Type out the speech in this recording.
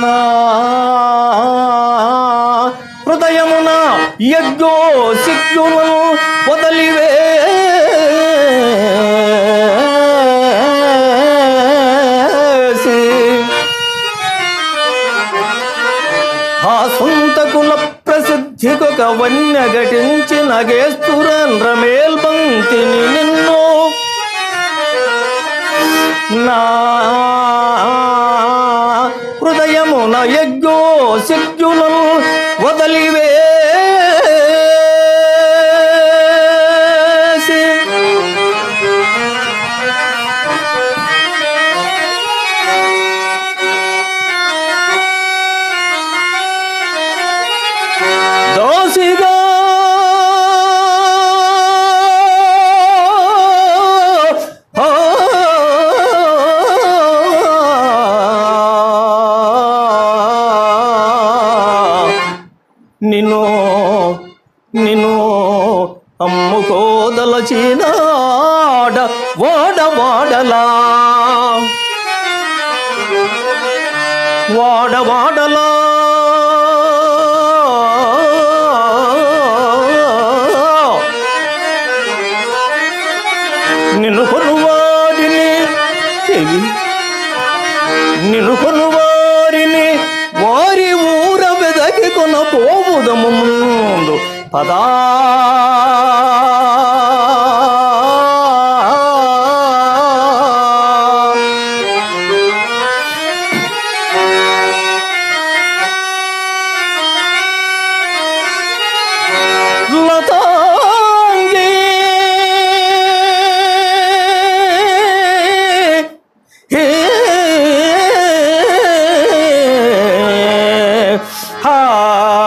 నా హృదయమున యజ్ఞో సిగ్గును వదిలివేసి ఆ సొంతకుల ప్రసిద్ధికొక వన్య ఘటించి నగేస్తురంధ్ర మేల్బంతిని నిన్ను నా హృదయమున యజ్ఞో సిగ్గులను వదిలివేసి దోసిగా ఆ, నిన్ను నిన్ను అమ్ముకోదలచినాడ వాడ వాడలా వాడ వాడలా నిన్ను కొనువాడిని చెవి నిన్ను కొనువారిని వారి ఊర వెదకి కొన పోవుదము ముందు పదా లతాంగి హే హా